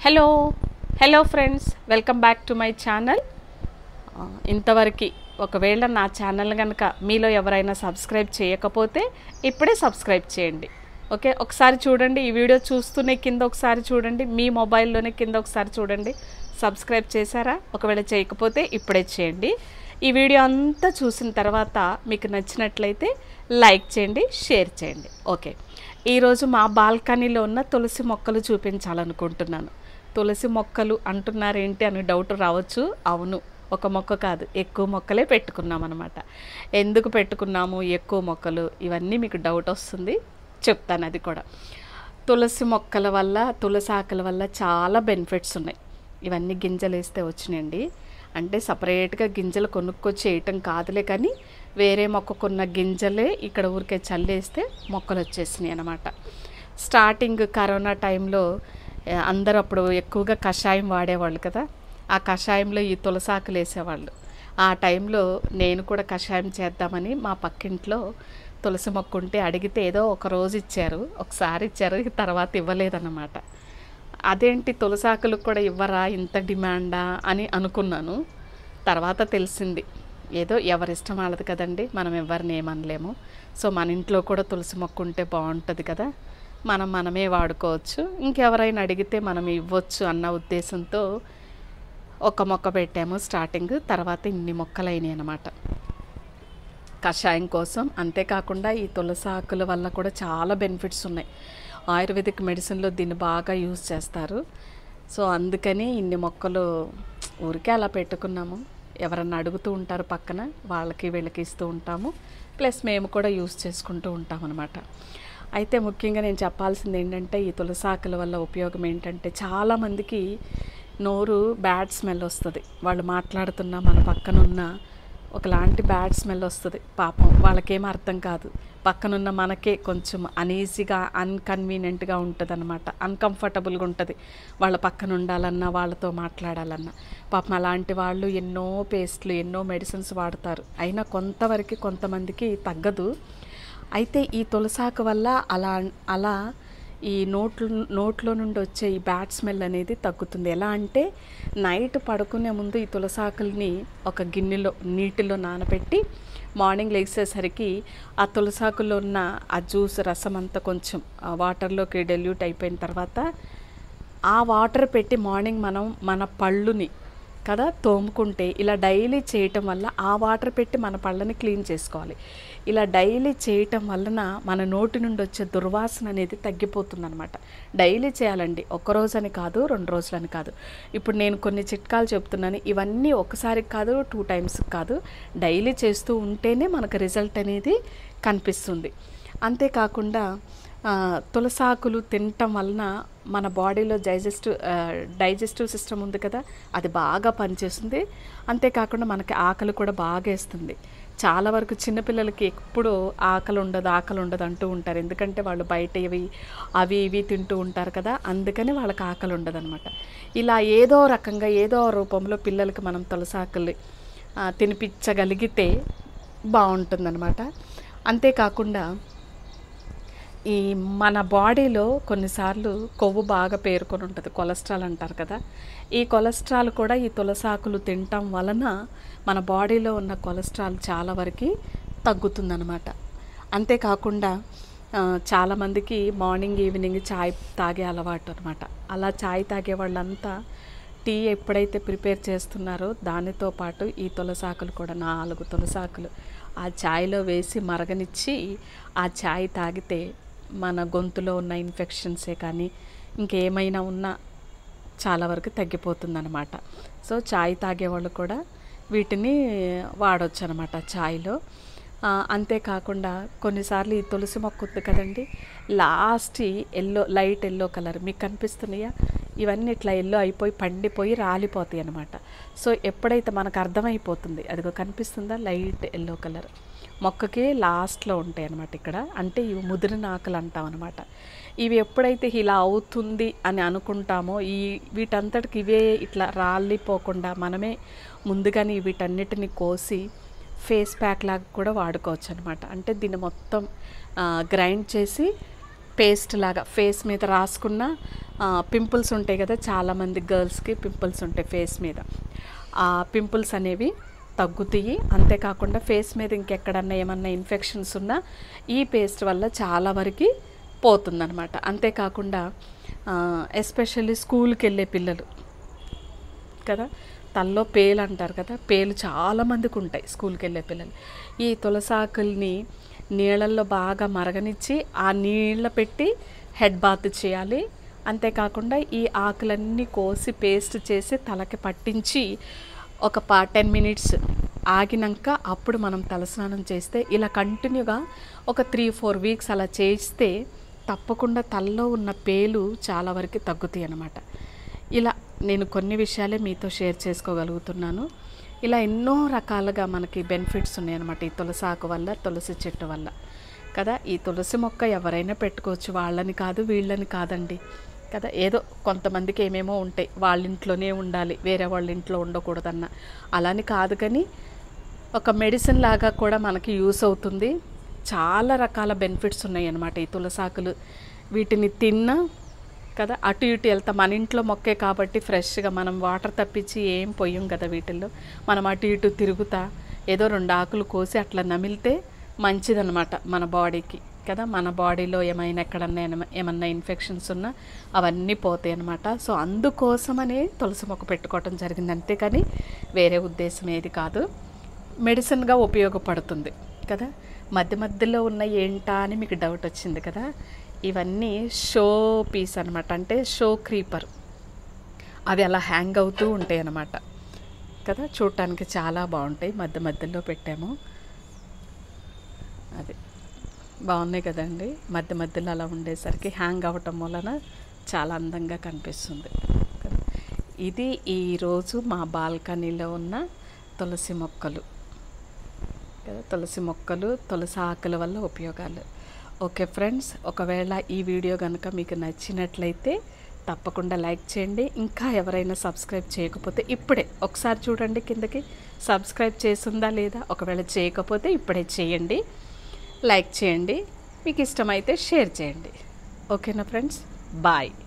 Hello hello friends welcome back to my channel ఇంతవరకు ఒకవేళ నా ఛానల్ కనుక మీలో ఎవరైనా సబ్స్క్రైబ్ చేయకపోతే ఇప్పుడే సబ్స్క్రైబ్ చేయండి ఓకే ఒకసారి చూడండి ఈ వీడియో చూస్తూనే కింద ఒకసారి చూడండి మీ మొబైల్లోనే కింద ఒకసారి చూడండి సబ్స్క్రైబ్ చేశారా ఒకవేళ చేయకపోతే ఇప్పుడే చేయండి ఈ వీడియో అంతా చూసిన తర్వాత మీకు నచ్చినట్లయితే లైక్ చేయండి షేర్ చేయండి ఓకే ఈరోజు మా బాల్కనీలో ఉన్న తులసి మొక్కలు చూపించాలనుకుంటున్నాను తులసి మొక్కలు అంటున్నారేంటి అని డౌట్ రావచ్చు అవును ఒక మొక్క కాదు ఎక్కువ మొక్కలే పెట్టుకున్నాం అనమాట ఎందుకు పెట్టుకున్నాము ఎక్కువ మొక్కలు ఇవన్నీ మీకు డౌట్ వస్తుంది చెప్తాను అది కూడా తులసి మొక్కల వల్ల తులసి ఆకుల వల్ల చాలా బెనిఫిట్స్ ఉన్నాయి ఇవన్నీ గింజలు వేస్తే వచ్చినాయండి అంటే సపరేట్గా గింజలు కొనుక్కొచ్చి వేయటం కాదులే కానీ వేరే మొక్కకున్న గింజలే ఇక్కడ ఊరికే చల్లేస్తే మొక్కలు వచ్చేసినాయి అనమాట స్టార్టింగ్ కరోనా టైంలో ఆ, అందరూ అప్పుడు ఎక్కువగా కషాయం వాడేవాళ్ళు కదా ఆ కషాయంలో ఈ తులసాకులు వేసేవాళ్ళు ఆ టైంలో నేను కూడా కషాయం చేద్దామని మా పక్కింట్లో తులసి మొక్క ఉంటే అడిగితే ఏదో ఒక రోజు ఇచ్చారు ఒకసారి ఇచ్చారు ఇక తర్వాత ఇవ్వలేదన్నమాట అదేంటి తులసాకులకు కూడా ఇవ్వరా ఇంత డిమాండా అని అనుకున్నాను తర్వాత తెలిసింది ఏదో ఎవరిష్టం వాళ్ళది కదండి మనం ఎవరిని ఏమనలేము సో మన ఇంట్లో కూడా తులసి మొక్క ఉంటే బాగుంటుంది కదా మనం మనమే వాడుకోవచ్చు ఇంకెవరైనా అడిగితే మనం ఇవ్వచ్చు అన్న ఉద్దేశంతో ఒక మొక్క పెట్టాము స్టార్టింగ్ తర్వాత ఇన్ని మొక్కలు అయినాయి అన్నమాట కషాయం కోసం అంతేకాకుండా ఈ తులసి ఆకుల వల్ల కూడా చాలా బెనిఫిట్స్ ఉన్నాయి ఆయుర్వేదిక్ మెడిసిన్లో దీన్ని బాగా యూజ్ చేస్తారు సో అందుకని ఇన్ని మొక్కలు ఊరికే అలా పెట్టుకున్నాము ఎవరన్నా అడుగుతూ ఉంటారు పక్కన వాళ్ళకి వీళ్ళకి ఇస్తూ ఉంటాము ప్లస్ మేము కూడా యూజ్ చేసుకుంటూ ఉంటాం అనమాట అయితే ముఖ్యంగా నేను చెప్పాల్సింది ఏంటంటే ఈ తులసి ఆకుల వల్ల ఉపయోగం ఏంటంటే చాలామందికి నోరు బ్యాడ్ స్మెల్ వస్తుంది వాళ్ళు మాట్లాడుతున్నా మన పక్కనున్న ఒకలాంటి బ్యాడ్ స్మెల్ వస్తుంది పాపం వాళ్ళకేం అర్థం కాదు పక్కనున్న మనకే కొంచెం అనీజీగా అన్కన్వీనియంట్గా ఉంటుంది అనమాట అన్కంఫర్టబుల్గా ఉంటుంది వాళ్ళ పక్కన ఉండాలన్నా వాళ్ళతో మాట్లాడాలన్నా పాపం అలాంటి వాళ్ళు ఎన్నో పేస్ట్లు ఎన్నో మెడిసిన్స్ వాడతారు అయినా కొంతవరకు కొంతమందికి తగ్గదు అయితే ఈ తులసాకు వల్ల అలా అలా ఈ నోట్లో నోట్లో నుండి వచ్చే ఈ బ్యాడ్ స్మెల్ అనేది తగ్గుతుంది ఎలా అంటే నైట్ పడుకునే ముందు ఈ తులసాకుల్ని ఒక గిన్నెలో నీటిలో నానబెట్టి మార్నింగ్ లేచేసరికి ఆ తులసాకులో ఉన్న ఆ జ్యూస్ రసం అంతా కొంచెం ఆ వాటర్లోకి డెల్యూట్ అయిపోయిన తర్వాత ఆ వాటర్ పెట్టి మార్నింగ్ మనం మన పళ్ళుని కదా తోముకుంటే ఇలా డైలీ చేయటం వల్ల ఆ వాటర్ పెట్టి మన పళ్ళని క్లీన్ చేసుకోవాలి ఇలా డైలీ చేయటం వలన మన నోటి నుండి వచ్చే దుర్వాసన అనేది తగ్గిపోతుంది అనమాట డైలీ చేయాలండి ఒక రోజని కాదు రెండు రోజులని కాదు ఇప్పుడు నేను కొన్ని చిట్కాలు చెప్తున్నాను ఇవన్నీ ఒకసారి కాదు టూ టైమ్స్ కాదు డైలీ చేస్తూ ఉంటేనే మనకు రిజల్ట్ అనేది కనిపిస్తుంది అంతేకాకుండా ఆ, తులసాకులు తినటం వలన మన బాడీలో డైజెస్టివ్ డైజెస్టివ్ సిస్టమ్ ఉంది కదా అది బాగా పనిచేస్తుంది అంతేకాకుండా మనకి ఆకలి కూడా బాగా వేస్తుంది చాలా వరకు చిన్నపిల్లలకి ఎప్పుడు ఆకలి ఉండదు ఆకలి ఉండదు అంటూ ఉంటారు ఎందుకంటే వాళ్ళు బయట ఇవి అవి ఇవి తింటూ ఉంటారు కదా అందుకని వాళ్ళకి ఆకలి ఉండదు అనమాట ఇలా ఏదో రకంగా ఏదో రూపంలో పిల్లలకి మనం తులసాకులు ఆ, తినిపించగలిగితే బాగుంటుందన్నమాట అంతేకాకుండా ఈ మన బాడీలో కొన్నిసార్లు కొవ్వు బాగా పేరుకొని ఉంటుంది కొలెస్ట్రాల్ అంటారు కదా ఈ కొలెస్ట్రాల్ కూడా ఈ తులసాకులు తినటం వలన మన బాడీలో ఉన్న కొలెస్ట్రాల్ చాలా వరకు తగ్గుతుందన్నమాట అంతేకాకుండా ఆ, చాలామందికి మార్నింగ్ ఈవినింగ్ చాయ్ తాగే అలవాటు అనమాట అలా చాయ్ తాగే వాళ్ళంతా టీ ఎప్పుడైతే ప్రిపేర్ చేస్తున్నారో దానితో పాటు ఈ తులసాకులు కూడా నాలుగు తులసాకులు ఆ ఛాయ్లో వేసి మరగనిచ్చి ఆ ఛాయ్ తాగితే మన గొంతులో ఉన్న ఇన్ఫెక్షన్సే కానీ ఇంకేమైనా ఉన్నా చాలా వరకు తగ్గిపోతుందన్నమాట సో ఛాయ్ తాగేవాళ్ళు కూడా వీటిని వాడవచ్చు అనమాట ఛాయ్లో ఆ, అంతేకాకుండా కొన్నిసార్లు ఈ తులసి మొక్క ఉంది కదండి last yellow light yellow colour మీకు కనిపిస్తున్నాయా ఇవన్నీ ఇట్లా ఎల్లో అయిపోయి పండిపోయి రాలిపోతాయి అనమాట సో ఎప్పుడైతే మనకు అర్థమైపోతుంది అదిగో కనిపిస్తుందా లైట్ ఎల్లో కలర్ మొక్కకి లాస్ట్లో ఉంటాయి అనమాట ఇక్కడ అంటే ఇవి ముదిరిన ఆకులు అంటాం అనమాట ఇవి ఎప్పుడైతే ఇలా అవుతుంది అని అనుకుంటామో ఈ వీటంతటికి ఇవే ఇట్లా రాలిపోకుండా మనమే ముందుగానే వీటన్నిటిని కోసి ఫేస్ ప్యాక్ లాగా కూడా వాడుకోవచ్చు అనమాట అంటే దీన్ని మొత్తం గ్రైండ్ చేసి పేస్ట్ లాగా ఫేస్ మీద రాసుకున్న పింపుల్స్ ఉంటాయి కదా చాలామంది గర్ల్స్కి పింపుల్స్ ఉంటాయి ఫేస్ మీద ఆ పింపుల్స్ అనేవి తగ్గుతాయి అంతేకాకుండా ఫేస్ మీద ఇంకెక్కడన్నా ఏమన్నా ఇన్ఫెక్షన్స్ ఉన్నా ఈ పేస్ట్ వల్ల చాలా వరకు పోతుందన్నమాట అంతేకాకుండా ఎస్పెషల్లీ స్కూల్కి వెళ్ళే పిల్లలు కదా తల్లో పేలు అంటారు కదా పేలు చాలా మందికి ఉంటాయి స్కూల్కి వెళ్ళే పిల్లలు ఈ తులసాకుల్ని నీళ్ళల్లో బాగా మరగనిచ్చి ఆ నీళ్ళ పెట్టి హెడ్ బాత్ చేయాలి అంతేకాకుండా ఈ ఆకులన్నీ కోసి పేస్ట్ చేసి తలకి పట్టించి ఒక పా టెన్ మినిట్స్ ఆగినాక అప్పుడు మనం తలస్నానం చేస్తే ఇలా కంటిన్యూగా ఒక త్రీ ఫోర్ వీక్స్ అలా చేస్తే తప్పకుండా తలలో ఉన్న పేలు చాలా వరకు తగ్గుతాయి అన్నమాట ఇలా నేను కొన్ని విషయాలే మీతో షేర్ చేసుకోగలుగుతున్నాను ఇలా ఎన్నో రకాలుగా మనకి బెనిఫిట్స్ ఉన్నాయన్నమాట ఈ తులసి ఆకు వల్ల తులసి చెట్టు వల్ల కదా ఈ తులసి మొక్క ఎవరైనా పెట్టుకోవచ్చు వాళ్ళని కాదు వీళ్ళని కాదండి కదా ఏదో కొంతమందికి ఏమేమో ఉంటాయి వాళ్ళ ఇంట్లోనే ఉండాలి వేరే వాళ్ళ ఇంట్లో ఉండకూడదన్న అలాని కాదు కానీ ఒక మెడిసిన్ లాగా కూడా మనకి యూస్ అవుతుంది చాలా రకాల బెనిఫిట్స్ ఉన్నాయి అన్నమాట ఈ తులసాకులు వీటిని తిన్నా కదా అటు ఇటు వెళ్తా మన ఇంట్లో మొక్కే కాబట్టి ఫ్రెష్గా మనం వాటర్ తప్పించి ఏం పొయ్యం కదా వీటిల్లో మనం అటు ఇటు తిరుగుతా ఏదో రెండు ఆకులు కోసి అట్లా నమిలితే మంచిదన్నమాట మన బాడీకి కదా మన బాడీలో ఏమైనా ఎక్కడన్నా ఏమ- ఏమన్నా ఇన్ఫెక్షన్స్ ఉన్నా అవన్నీ పోతాయి అన్నమాట సో అందుకోసమనే తులసి మొక్క పెట్టుకోవటం జరిగింది అంతేకాని వేరే ఉద్దేశం ఏది కాదు మెడిసిన్గా ఉపయోగపడుతుంది కదా మధ్య మధ్యలో ఉన్న ఏంటా అని మీకు డౌట్ వచ్చింది కదా ఇవన్నీ షో పీస్ అనమాట అంటే షో క్రీపర్ అవి అలా హ్యాంగ్ అవుతూ ఉంటాయి అన్నమాట కదా చూడటానికి చాలా బాగుంటాయి మధ్య మధ్యలో పెట్టాము అది బాగున్నాయి కదండి మధ్య మధ్యలో అలా ఉండేసరికి హ్యాంగ్ అవ్వటం వలన చాలా అందంగా కనిపిస్తుంది కదా. ఇది ఈరోజు మా బాల్కనీలో ఉన్న తులసి మొక్కలు కదా తులసి మొక్కలు తులసి ఆకుల వల్ల ఉపయోగాలు ఓకే ఫ్రెండ్స్ ఒకవేళ ఈ వీడియో కనుక మీకు నచ్చినట్లయితే తప్పకుండా లైక్ చేయండి ఇంకా ఎవరైనా సబ్స్క్రైబ్ చేయకపోతే ఇప్పుడే ఒకసారి చూడండి కిందకి సబ్స్క్రైబ్ చేసిందా లేదా ఒకవేళ చేయకపోతే ఇప్పుడే చేయండి లైక్ చేయండి మీకు ఇష్టమైతే షేర్ చేయండి ఓకేనా ఫ్రెండ్స్ బాయ్